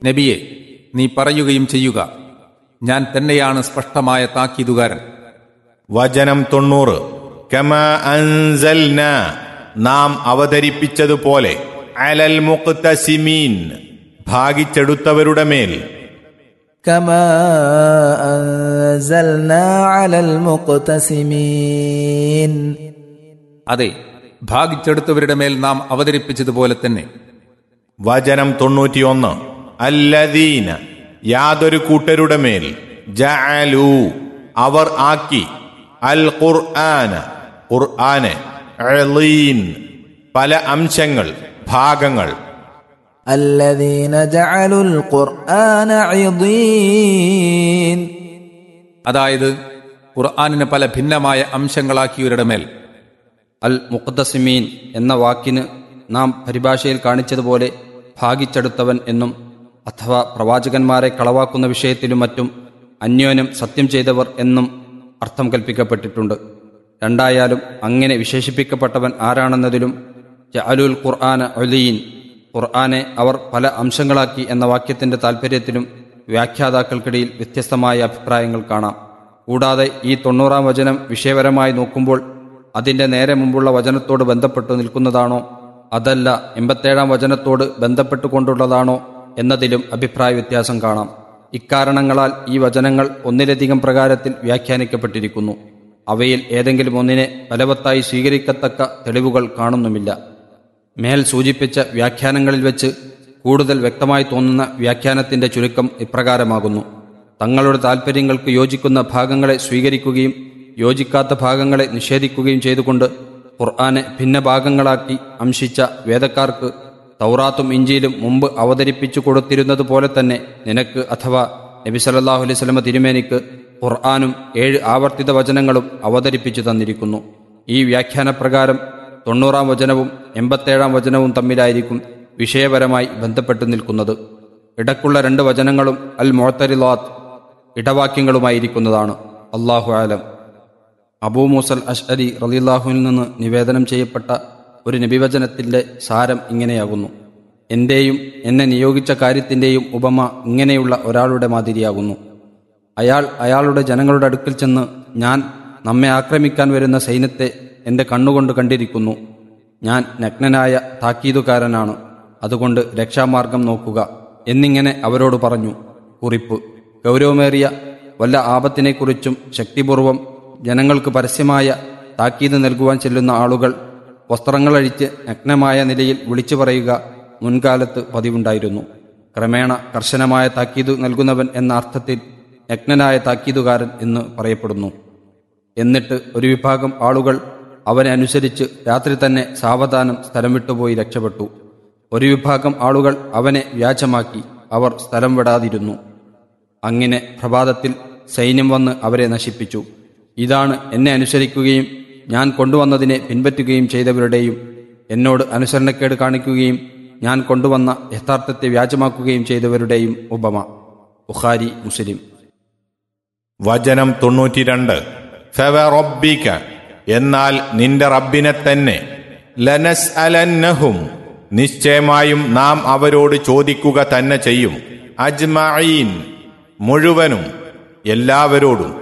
നബിയെ നീ പറയുകയും ചെയ്യുക ഞാൻ തന്നെയാണ് സ്പഷ്ടമായ താക്കീതുകാരൻ വചനം തൊണ്ണൂറ് കമ അൻസൽന നാം അവതരിപ്പിച്ചതുപോലെ അലൽ മുഖ്തസിമീൻ ഭാഗിച്ചെടുത്തവരുടെ മേൽ كما أنزلنا على المقتسمين അതെ ഭാഗിച്ചെടുത്തവരുടെ മേൽ നാം അവതരിപ്പിച്ചതുപോലെ തന്നെ വചനം തൊണ്ണൂറ്റിയൊന്ന് അല്ലദീന യാതൊരു കൂട്ടരുടെ മേൽ ജഅലു അവർ ആക്കി അൽ ഖുർആന ഖുർആന് അളീൻ പല അംശങ്ങൾ ഭാഗങ്ങൾ الذين جعلوا القرآن عضين അതായത് ഖുർആാനിനെ പല ഭിന്നമായ അംശങ്ങളാക്കിയവരുടെ മേൽ അൽ മുഖദ്ദസിമീൻ എന്ന വാക്കിന് നാം പരിഭാഷയിൽ കാണിച്ചതുപോലെ ഭാഗിച്ചെടുത്തവൻ എന്നും അഥവാ പ്രവാചകന്മാരെ കളവാക്കുന്ന വിഷയത്തിലും മറ്റും അന്യോന്യം സത്യം ചെയ്തവർ എന്നും അർത്ഥം കൽപ്പിക്കപ്പെട്ടിട്ടുണ്ട് രണ്ടായാലും അങ്ങനെ വിശേഷിപ്പിക്കപ്പെട്ടവൻ ആരാണെന്നതിലും ജഅലുൽ ഖുർആന ഒലീൻ ഖുർആനെ അവർ പല അംശങ്ങളാക്കി എന്ന വാക്യത്തിന്റെ താൽപ്പര്യത്തിലും വ്യാഖ്യാതാക്കൾക്കിടയിൽ വ്യത്യസ്തമായ അഭിപ്രായങ്ങൾ കാണാം കൂടാതെ ഈ തൊണ്ണൂറാം വചനം വിഷയപരമായി നോക്കുമ്പോൾ അതിന്റെ നേരെ മുമ്പുള്ള വചനത്തോട് ബന്ധപ്പെട്ടു നിൽക്കുന്നതാണോ അതല്ല എൺപത്തേഴാം വചനത്തോട് ബന്ധപ്പെട്ടുകൊണ്ടുള്ളതാണോ എന്നതിലും അഭിപ്രായ വ്യത്യാസം കാണാം ഇക്കാരണങ്ങളാൽ ഈ വചനങ്ങൾ ഒന്നിലധികം പ്രകാരത്തിൽ വ്യാഖ്യാനിക്കപ്പെട്ടിരിക്കുന്നു അവയിൽ ഏതെങ്കിലും ഒന്നിനെ ബലവത്തായി സ്വീകരിക്കത്തക്ക തെളിവുകൾ കാണുന്നുമില്ല മേൽ സൂചിപ്പിച്ച വ്യാഖ്യാനങ്ങളിൽ വെച്ച് കൂടുതൽ വ്യക്തമായി തോന്നുന്ന വ്യാഖ്യാനത്തിന്റെ ചുരുക്കം ഇപ്രകാരമാകുന്നു തങ്ങളുടെ താൽപ്പര്യങ്ങൾക്ക് യോജിക്കുന്ന ഭാഗങ്ങളെ സ്വീകരിക്കുകയും യോജിക്കാത്ത ഭാഗങ്ങളെ നിഷേധിക്കുകയും ചെയ്തുകൊണ്ട് ഖുർആനെ ഭിന്ന ഭാഗങ്ങളാക്കി അംശിച്ച വേദക്കാർക്ക് തൗറാത്തും ഇഞ്ചിയിലും മുമ്പ് അവതരിപ്പിച്ചു കൊടുത്തിരുന്നത് പോലെ തന്നെ നിനക്ക് അഥവാ നബി സല്ലല്ലാഹു അലൈഹി വസല്ലമ തിരുമേനിക്ക് ഖുർആാനും ഏഴ് ആവർത്തിത വചനങ്ങളും അവതരിപ്പിച്ചു തന്നിരിക്കുന്നു ഈ വ്യാഖ്യാനപ്രകാരം തൊണ്ണൂറാം വചനവും എൺപത്തേഴാം വചനവും തമ്മിലായിരിക്കും വിഷയപരമായി ബന്ധപ്പെട്ടു നിൽക്കുന്നത് ഇടക്കുള്ള രണ്ട് വചനങ്ങളും അൽ മൊഴത്തരിലാത്ത് ഇടവാക്യങ്ങളുമായിരിക്കുന്നതാണ് അള്ളാഹു ആലം അബൂ മൂസൽ അഷ്അരി റലില്ലാഹുവിൽ നിന്ന് നിവേദനം ചെയ്യപ്പെട്ട ഒരു നബിവചനത്തിന്റെ സാരം ഇങ്ങനെയാകുന്നു എന്റെയും എന്നെ നിയോഗിച്ച കാര്യത്തിന്റെയും ഉപമ ഇങ്ങനെയുള്ള ഒരാളുടെ മാതിരിയാകുന്നു അയാൾ അയാളുടെ ജനങ്ങളുടെ അടുക്കൽ ചെന്ന് ഞാൻ നമ്മെ ആക്രമിക്കാൻ വരുന്ന സൈന്യത്തെ എന്റെ കണ്ണുകൊണ്ട് കണ്ടിരിക്കുന്നു ഞാൻ നഗ്നനായ താക്കീതുകാരനാണ് അതുകൊണ്ട് രക്ഷാമാർഗം നോക്കുക എന്നിങ്ങനെ അവരോട് പറഞ്ഞു കുറിപ്പ് ഗൗരവമേറിയ വല്ല ആപത്തിനെക്കുറിച്ചും ശക്തിപൂർവം ജനങ്ങൾക്ക് പരസ്യമായ താക്കീത് നൽകുവാൻ ചെല്ലുന്ന ആളുകൾ വസ്ത്രങ്ങളഴിച്ച് നഗ്നമായ നിലയിൽ വിളിച്ചു പറയുക മുൻകാലത്ത് പതിവുണ്ടായിരുന്നു ക്രമേണ കർശനമായ താക്കീത് നൽകുന്നവൻ എന്ന അർത്ഥത്തിൽ നഗ്നനായ താക്കീതുകാരൻ എന്ന് പറയപ്പെടുന്നു എന്നിട്ട് ഒരു വിഭാഗം ആളുകൾ അവനെ അനുസരിച്ച് രാത്രി തന്നെ സാവധാനം സ്ഥലം വിട്ടുപോയി രക്ഷപ്പെട്ടു ഒരു വിഭാഗം ആളുകൾ അവനെ വ്യാജമാക്കി അവർ സ്ഥലം വിടാതിരുന്നു അങ്ങനെ പ്രഭാതത്തിൽ സൈന്യം വന്ന് അവരെ നശിപ്പിച്ചു ഇതാണ് എന്നെ അനുസരിക്കുകയും ഞാൻ കൊണ്ടുവന്നതിനെ പിൻപറ്റുകയും ചെയ്തവരുടെയും എന്നോട് അനുസരണക്കേട് കാണിക്കുകയും ഞാൻ കൊണ്ടുവന്ന യഥാർത്ഥത്തെ വ്യാജമാക്കുകയും ചെയ്തവരുടെയും ഉപമ ബുഖാരി മുസ്ലിം വചനം തൊണ്ണൂറ്റിരണ്ട് ഫവറബ്ബിക എന്നാൽ നിന്റെ റബ്ബിനെ തന്നെ ലനസ് അലന്നഹും നിശ്ചയമായും നാം അവരോട് ചോദിക്കുക തന്നെ ചെയ്യും അജ്മഈൻ മുഴുവനും എല്ലാവരോടും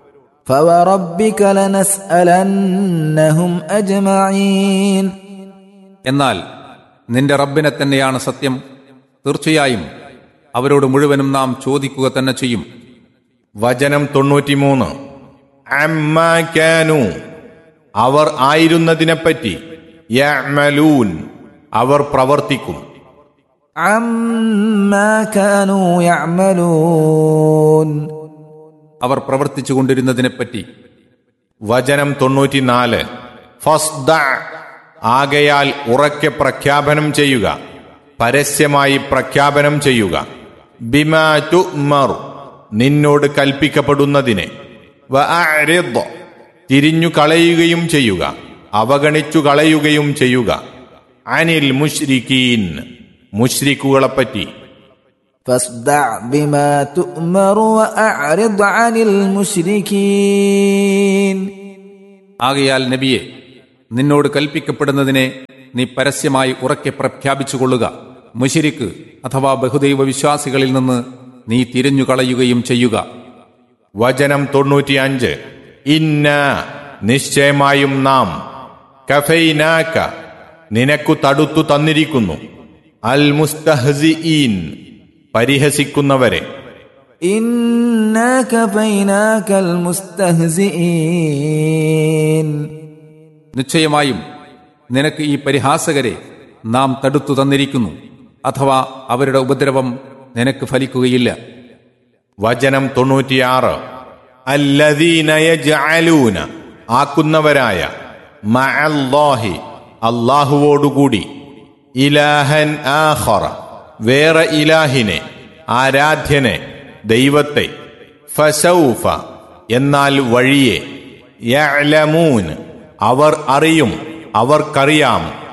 فوربك لنسألنهم أجمعين എന്നാൽ നിന്റെ റബ്ബിനെ തന്നെയാണ് സത്യം തീർച്ചയായും അവരോട് മുഴുവനും നാം ചോദിക്കുക തന്നെ ചെയ്യും വചനം തൊണ്ണൂറ്റിമൂന്ന് അമ്മാനു അവർ ആയിരുന്നതിനെപ്പറ്റി യഅ്മലൂൻ അവർ പ്രവർത്തിക്കും عما كانوا يعملون അവർ പ്രവർത്തിച്ചു കൊണ്ടിരുന്നതിനെപ്പറ്റി വചനം തൊണ്ണൂറ്റിനാല് ഫസ്ദ ആകയാൽ ഉറക്കെ പ്രഖ്യാപനം ചെയ്യുക പരസ്യമായി പ്രഖ്യാപനം ചെയ്യുക ബിമാ തുമർ നിന്നോട് കൽപ്പിക്കപ്പെടുന്നതിനെ വഅരിദ് തിരിഞ്ഞു കളയുകയും ചെയ്യുക അവഗണിച്ചു കളയുകയും ചെയ്യുക അനിൽ മുഷ്രിക്കീൻ മുഷ്രിക്കുകളെപ്പറ്റി فاصدع بما تؤمر وأعرض عن المشركين ആകയാൽ നബിയെ നിന്നോട് കൽപ്പിക്കപ്പെടുന്നതിനെ നീ പരസ്യമായി ഉറക്കെ പ്രഖ്യാപിച്ചുകൊള്ളുക മുഷിരിക്ക് അഥവാ ബഹുദൈവ വിശ്വാസികളിൽ നിന്ന് നീ തിരിഞ്ഞുകളയുകയും ചെയ്യുക വചനം തൊണ്ണൂറ്റിയഞ്ച് ഇന്ന നിശ്ചയമായും നാം കഫൈനാക്ക നിനക്കു തടുത്തു തന്നിരിക്കുന്നു അൽ മുസ്തഹസിഈൻ പരിഹസിക്കുന്നവരെ إنا كفيناك المستهزئين നിശ്ചയമായും നിനക്ക് ഈ പരിഹാസകരെ നാം തടുത്തു തന്നിരിക്കുന്നു അഥവാ അവരുടെ ഉപദ്രവം നിനക്ക് ഫലിക്കുകയില്ല വചനം തൊണ്ണൂറ്റിയാറ് അല്ലദീനയജഅലൂന ആക്കുന്നവരായ മഅല്ലാഹി അല്ലാഹുവോടുകൂടി ഇലാഹൻ ആഖറ വേറെ ഇലാഹിനെ ആരാധ്യനെ ദൈവത്തെ ഫസൗഫ എന്നാൽ വഴിയെ യഅലമൂൻ അവർ അറിയും അവർക്കറിയാം